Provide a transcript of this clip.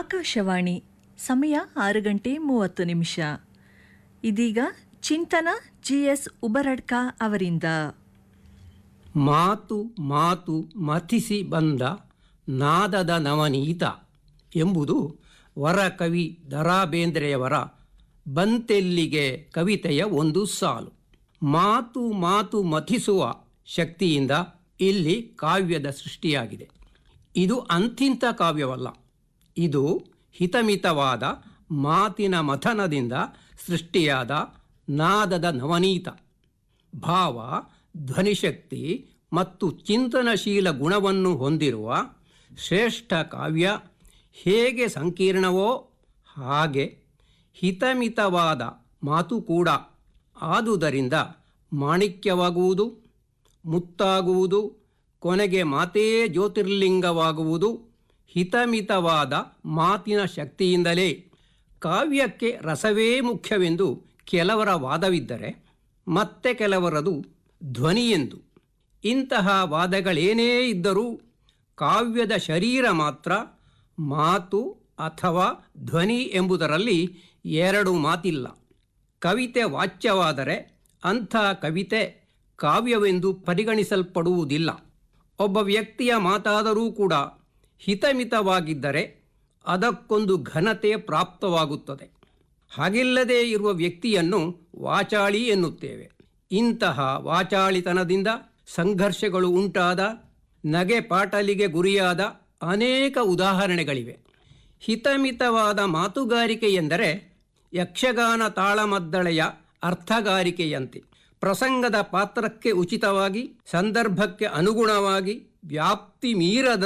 ಆಕಾಶವಾಣಿ ಸಮಯ ಆರು ಗಂಟೆ ಮೂವತ್ತು ನಿಮಿಷ ಇದೀಗ ಚಿಂತನ ಜಿಎಸ್ ಉಬರಡ್ಕ ಅವರಿಂದ ಮಾತು ಮಾತು ಮಥಿಸಿ ಬಂದ ನಾದದ ನವನೀತ ಎಂಬುದು ವರ ಕವಿ ದರಾ ಬೇಂದ್ರೆಯವರ ಬಂತೆಲ್ಲಿಗೆ ಕವಿತೆಯ ಒಂದು ಸಾಲು ಮಾತು ಮಾತು ಮಥಿಸುವ ಶಕ್ತಿಯಿಂದ ಇಲ್ಲಿ ಕಾವ್ಯದ ಸೃಷ್ಟಿಯಾಗಿದೆ ಇದು ಅಂತಿಂತ ಕಾವ್ಯವಲ್ಲ ಇದು ಹಿತಮಿತವಾದ ಮಾತಿನ ಮಥನದಿಂದ ಸೃಷ್ಟಿಯಾದ ನಾದದ ನವನೀತ ಭಾವ ಧ್ವನಿಶಕ್ತಿ ಮತ್ತು ಚಿಂತನಶೀಲ ಗುಣವನ್ನು ಹೊಂದಿರುವ ಶ್ರೇಷ್ಠ ಕಾವ್ಯ ಹೇಗೆ ಸಂಕೀರ್ಣವೋ ಹಾಗೆ ಹಿತಮಿತವಾದ ಮಾತು ಕೂಡ ಆದುದರಿಂದ ಮಾಣಿಕ್ಯವಾಗುವುದು ಮುತ್ತಾಗುವುದು ಕೊನೆಗೆ ಮಾತೇ ಜ್ಯೋತಿರ್ಲಿಂಗವಾಗುವುದು ಹಿತಮಿತವಾದ ಮಾತಿನ ಶಕ್ತಿಯಿಂದಲೇ ಕಾವ್ಯಕ್ಕೆ ರಸವೇ ಮುಖ್ಯವೆಂದು ಕೆಲವರ ವಾದವಿದ್ದರೆ ಮತ್ತೆ ಕೆಲವರದು ಧ್ವನಿಯೆಂದು ಇಂತಹ ವಾದಗಳೇನೇ ಇದ್ದರೂ ಕಾವ್ಯದ ಶರೀರ ಮಾತ್ರ ಮಾತು ಅಥವಾ ಧ್ವನಿ ಎಂಬುದರಲ್ಲಿ ಎರಡು ಮಾತಿಲ್ಲ ಕವಿತೆ ವಾಚ್ಯವಾದರೆ ಅಂಥ ಕವಿತೆ ಕಾವ್ಯವೆಂದು ಪರಿಗಣಿಸಲ್ಪಡುವುದಿಲ್ಲ ಒಬ್ಬ ವ್ಯಕ್ತಿಯ ಮಾತಾದರೂ ಕೂಡ ಹಿತಮಿತವಾಗಿದ್ದರೆ ಅದಕ್ಕೊಂದು ಘನತೆ ಪ್ರಾಪ್ತವಾಗುತ್ತದೆ ಹಾಗಿಲ್ಲದೇ ಇರುವ ವ್ಯಕ್ತಿಯನ್ನು ವಾಚಾಳಿ ಎನ್ನುತ್ತೇವೆ ಇಂತಹ ವಾಚಾಳಿತನದಿಂದ ಸಂಘರ್ಷಗಳು ಉಂಟಾದ ನಗೆ ಪಾಟಲಿಗೆ ಗುರಿಯಾದ ಅನೇಕ ಉದಾಹರಣೆಗಳಿವೆ ಹಿತಮಿತವಾದ ಮಾತುಗಾರಿಕೆ ಎಂದರೆ ಯಕ್ಷಗಾನ ತಾಳಮದ್ದಳೆಯ ಅರ್ಥಗಾರಿಕೆಯಂತೆ ಪ್ರಸಂಗದ ಪಾತ್ರಕ್ಕೆ ಉಚಿತವಾಗಿ ಸಂದರ್ಭಕ್ಕೆ ಅನುಗುಣವಾಗಿ ವ್ಯಾಪ್ತಿ ಮೀರದ